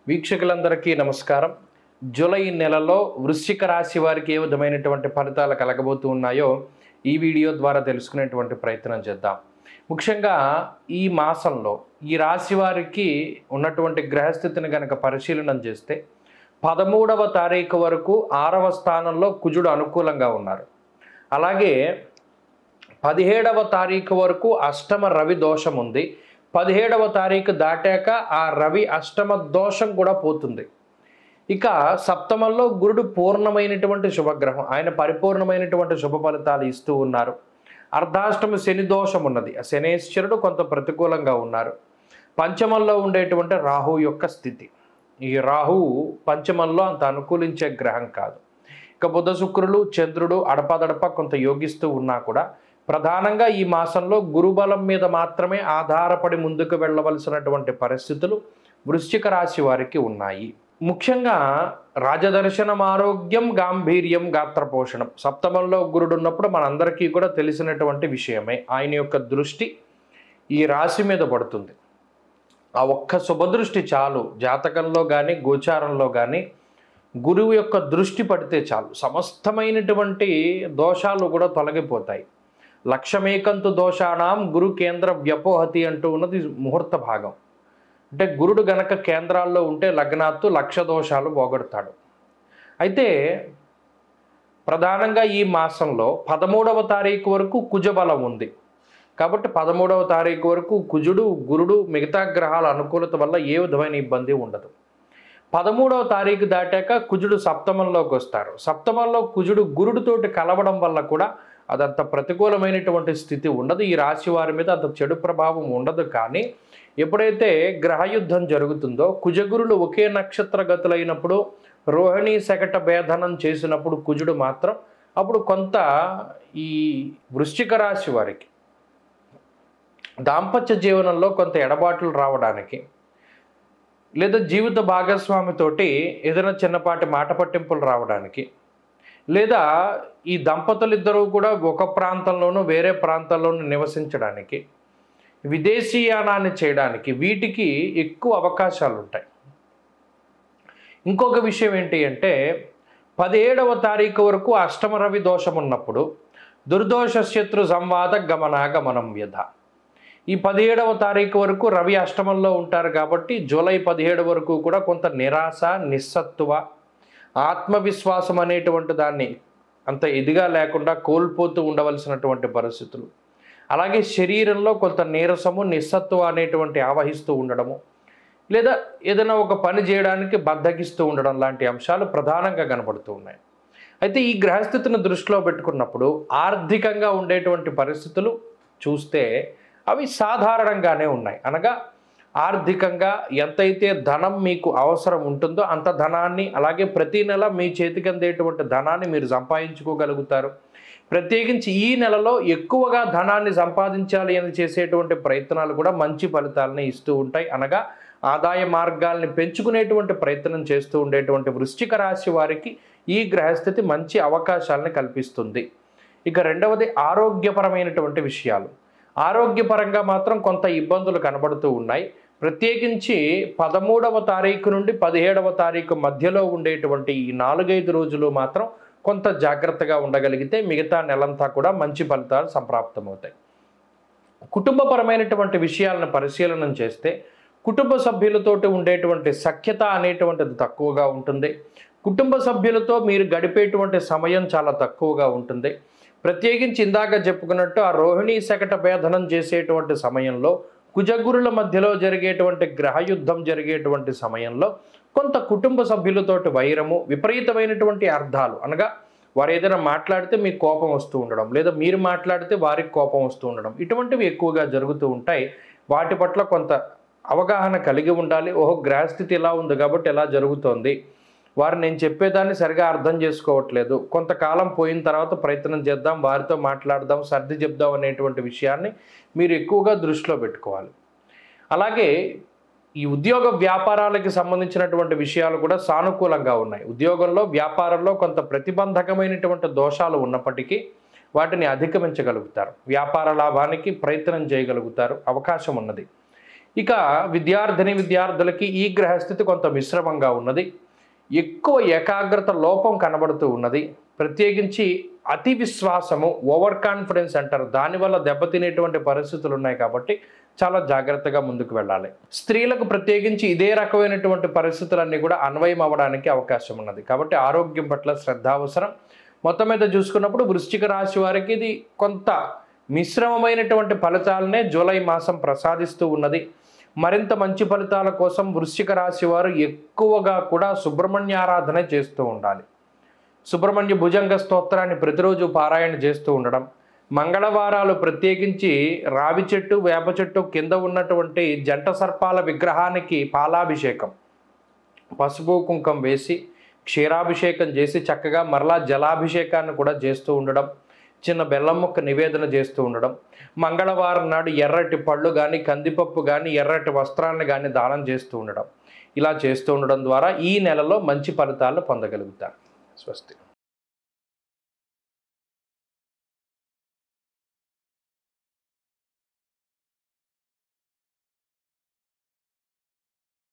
వీక్షకులందరికీ నమస్కారం జూలై నెలలో వృశ్చిక రాశి వారికి ఏ విధమైనటువంటి ఫలితాలు కలగబోతూ ఉన్నాయో ఈ వీడియో ద్వారా తెలుసుకునేటువంటి ప్రయత్నం చేద్దాం ముఖ్యంగా ఈ మాసంలో ఈ రాశి వారికి ఉన్నటువంటి గ్రహస్థితిని కనుక పరిశీలన చేస్తే పదమూడవ తారీఖు వరకు ఆరవ స్థానంలో కుజుడు అనుకూలంగా ఉన్నారు అలాగే పదిహేడవ తారీఖు వరకు అష్టమ రవి దోషం ఉంది పదిహేడవ తారీఖు దాటాక ఆ రవి అష్టమ దోషం కూడా పోతుంది ఇక సప్తమంలో గురుడు పూర్ణమైనటువంటి శుభగ్రహం ఆయన పరిపూర్ణమైనటువంటి శుభ ఫలితాలు ఇస్తూ ఉన్నారు అర్ధాష్టమి శని దోషం ఉన్నది ఆ శనేశ్వరుడు కొంత ప్రతికూలంగా ఉన్నారు పంచమంలో ఉండేటువంటి రాహు యొక్క స్థితి ఈ రాహు పంచమంలో అంత అనుకూలించే గ్రహం కాదు ఇక బుధ శుక్రులు చంద్రుడు అడపదడప కొంత యోగిస్తూ ఉన్నా కూడా ప్రధానంగా ఈ మాసంలో గురుబలం మీద మాత్రమే ఆధారపడి ముందుకు వెళ్ళవలసినటువంటి పరిస్థితులు వృశ్చిక రాశి వారికి ఉన్నాయి ముఖ్యంగా రాజదర్శనం ఆరోగ్యం గాంభీర్యం గాత్రపోషణం సప్తమంలో గురుడు ఉన్నప్పుడు మనందరికీ కూడా తెలిసినటువంటి విషయమే ఆయన యొక్క దృష్టి ఈ రాశి మీద పడుతుంది ఆ ఒక్క శుభదృష్టి చాలు జాతకంలో కానీ గోచారంలో కానీ గురువు యొక్క దృష్టి పడితే చాలు సమస్తమైనటువంటి దోషాలు కూడా తొలగిపోతాయి లక్షమేకంతు దోషానాం గురు కేంద్ర వ్యపోహతి అంటూ ఉన్నది ముహూర్త భాగం అంటే గురుడు గనక కేంద్రాల్లో ఉంటే లగ్నాత్తు లక్ష దోషాలు పోగొడతాడు అయితే ప్రధానంగా ఈ మాసంలో పదమూడవ తారీఖు వరకు కుజబలం ఉంది కాబట్టి పదమూడవ తారీఖు వరకు కుజుడు గురుడు మిగతా గ్రహాల అనుకూలత వల్ల ఏ విధమైన ఇబ్బంది ఉండదు పదమూడవ తారీఖు దాటాక కుజుడు సప్తమంలోకి వస్తారు సప్తమంలో కుజుడు గురుడితోటి కలవడం వల్ల కూడా అదంత ప్రతికూలమైనటువంటి స్థితి ఉండదు ఈ రాశి వారి మీద అంత చెడు ప్రభావం ఉండదు కానీ ఎప్పుడైతే గ్రహయుద్ధం జరుగుతుందో కుజగురులు ఒకే నక్షత్ర గతులైనప్పుడు రోహిణి శకట భేదనం చేసినప్పుడు కుజుడు మాత్రం అప్పుడు కొంత ఈ వృశ్చిక రాశి వారికి దాంపత్య జీవనంలో కొంత ఎడబాట్లు రావడానికి లేదా జీవిత భాగస్వామితోటి ఏదైనా చిన్నపాటి మాట పట్టింపులు రావడానికి లేదా ఈ దంపతులిద్దరూ కూడా ఒక ప్రాంతంలోనూ వేరే ప్రాంతాల్లోనూ నివసించడానికి విదేశీయానాన్ని చేయడానికి వీటికి ఎక్కువ అవకాశాలు ఉంటాయి ఇంకొక విషయం ఏంటి అంటే పదిహేడవ తారీఖు వరకు అష్టమ రవి దోషం ఉన్నప్పుడు దుర్దోష శత్రు సంవాద గమనాగమనం వ్యధ ఈ పదిహేడవ తారీఖు వరకు రవి అష్టమంలో ఉంటారు కాబట్టి జూలై పదిహేడు వరకు కూడా కొంత నిరాశ నిస్సత్తువ ఆత్మవిశ్వాసం అనేటువంటి దాన్ని అంత ఇదిగా లేకుండా కోల్పోతూ ఉండవలసినటువంటి పరిస్థితులు అలాగే శరీరంలో కొంత నీరసము నిస్సత్వ అనేటువంటి ఆవహిస్తూ ఉండడము లేదా ఏదైనా ఒక పని చేయడానికి బద్దగిస్తూ ఉండడం లాంటి అంశాలు ప్రధానంగా కనబడుతూ ఉన్నాయి అయితే ఈ గ్రహస్థితిని దృష్టిలో పెట్టుకున్నప్పుడు ఆర్థికంగా ఉండేటువంటి పరిస్థితులు చూస్తే అవి సాధారణంగానే ఉన్నాయి అనగా ఆర్థికంగా ఎంతైతే ధనం మీకు అవసరం ఉంటుందో అంత ధనాన్ని అలాగే ప్రతి నెల మీ చేతికి అందేటువంటి ధనాన్ని మీరు సంపాదించుకోగలుగుతారు ప్రత్యేకించి ఈ నెలలో ఎక్కువగా ధనాన్ని సంపాదించాలి అని చేసేటువంటి ప్రయత్నాలు కూడా మంచి ఫలితాలని ఇస్తూ ఉంటాయి అనగా ఆదాయ మార్గాల్ని పెంచుకునేటువంటి ప్రయత్నం చేస్తూ ఉండేటువంటి వృశ్చిక రాశి వారికి ఈ గ్రహస్థితి మంచి అవకాశాలను కల్పిస్తుంది ఇక రెండవది ఆరోగ్యపరమైనటువంటి విషయాలు ఆరోగ్యపరంగా మాత్రం కొంత ఇబ్బందులు కనబడుతూ ఉన్నాయి ప్రత్యేకించి పదమూడవ తారీఖు నుండి పదిహేడవ తారీఖు మధ్యలో ఉండేటువంటి ఈ నాలుగైదు రోజులు మాత్రం కొంత జాగ్రత్తగా ఉండగలిగితే మిగతా నెలంతా కూడా మంచి ఫలితాలు సంప్రాప్తమవుతాయి కుటుంబపరమైనటువంటి విషయాలను పరిశీలన చేస్తే కుటుంబ సభ్యులతోటి ఉండేటువంటి సఖ్యత అనేటువంటిది తక్కువగా ఉంటుంది కుటుంబ సభ్యులతో మీరు గడిపేటువంటి సమయం చాలా తక్కువగా ఉంటుంది ప్రత్యేకించి ఇందాక చెప్పుకున్నట్టు ఆ రోహిణీ శకట భేదనం చేసేటువంటి సమయంలో కుజగురుల మధ్యలో జరిగేటువంటి గ్రహయుద్ధం జరిగేటువంటి సమయంలో కొంత కుటుంబ సభ్యులతోటి వైరము విపరీతమైనటువంటి అర్థాలు అనగా వారు ఏదైనా మాట్లాడితే మీకు కోపం వస్తూ ఉండడం లేదా మీరు మాట్లాడితే వారికి కోపం వస్తూ ఉండడం ఇటువంటివి ఎక్కువగా జరుగుతూ ఉంటాయి వాటి పట్ల కొంత అవగాహన కలిగి ఉండాలి ఓహో గ్రహస్థితి ఇలా ఉంది కాబట్టి ఎలా జరుగుతోంది వారు నేను చెప్పేదాన్ని సరిగా అర్థం చేసుకోవట్లేదు కొంతకాలం పోయిన తర్వాత ప్రయత్నం చేద్దాం వారితో మాట్లాడదాం సర్ది చెప్దాం అనేటువంటి విషయాన్ని మీరు ఎక్కువగా దృష్టిలో పెట్టుకోవాలి అలాగే ఈ ఉద్యోగ వ్యాపారాలకి సంబంధించినటువంటి విషయాలు కూడా సానుకూలంగా ఉన్నాయి ఉద్యోగంలో వ్యాపారంలో కొంత ప్రతిబంధకమైనటువంటి దోషాలు ఉన్నప్పటికీ వాటిని అధిగమించగలుగుతారు వ్యాపార లాభానికి ప్రయత్నం చేయగలుగుతారు అవకాశం ఉన్నది ఇక విద్యార్థిని విద్యార్థులకి ఈ గ్రహస్థితి కొంత మిశ్రమంగా ఉన్నది ఎక్కువ ఏకాగ్రత లోపం కనబడుతూ ఉన్నది ప్రత్యేకించి అతి విశ్వాసము ఓవర్ కాన్ఫిడెన్స్ అంటారు దానివల్ల దెబ్బతినేటువంటి పరిస్థితులు ఉన్నాయి కాబట్టి చాలా జాగ్రత్తగా ముందుకు వెళ్ళాలి స్త్రీలకు ప్రత్యేకించి ఇదే రకమైనటువంటి పరిస్థితులన్నీ కూడా అన్వయం అవ్వడానికి అవకాశం ఉన్నది కాబట్టి ఆరోగ్యం పట్ల శ్రద్ధ అవసరం మొత్తం మీద చూసుకున్నప్పుడు వృశ్చిక రాశి వారికి ఇది కొంత మిశ్రమమైనటువంటి ఫలితాలనే జూలై మాసం ప్రసాదిస్తూ ఉన్నది మరింత మంచి ఫలితాల కోసం వృశ్చిక రాశి వారు ఎక్కువగా కూడా సుబ్రహ్మణ్య ఆరాధన చేస్తూ ఉండాలి సుబ్రహ్మణ్య భుజంగ స్తోత్రాన్ని ప్రతిరోజు పారాయణ చేస్తూ ఉండడం మంగళవారాలు ప్రత్యేకించి రావి చెట్టు వేప చెట్టు కింద ఉన్నటువంటి జంట సర్పాల విగ్రహానికి పాలాభిషేకం పసుపు కుంకం వేసి క్షీరాభిషేకం చేసి చక్కగా మరలా జలాభిషేకాన్ని కూడా చేస్తూ ఉండడం చిన్న బెల్లం ముక్క నివేదన చేస్తూ ఉండడం మంగళవారం నాడు ఎర్రటి పళ్ళు కానీ కందిపప్పు కానీ ఎర్రటి వస్త్రాలను కానీ దానం చేస్తూ ఉండడం ఇలా చేస్తూ ఉండడం ద్వారా ఈ నెలలో మంచి ఫలితాలను పొందగలుగుతారు స్వస్తి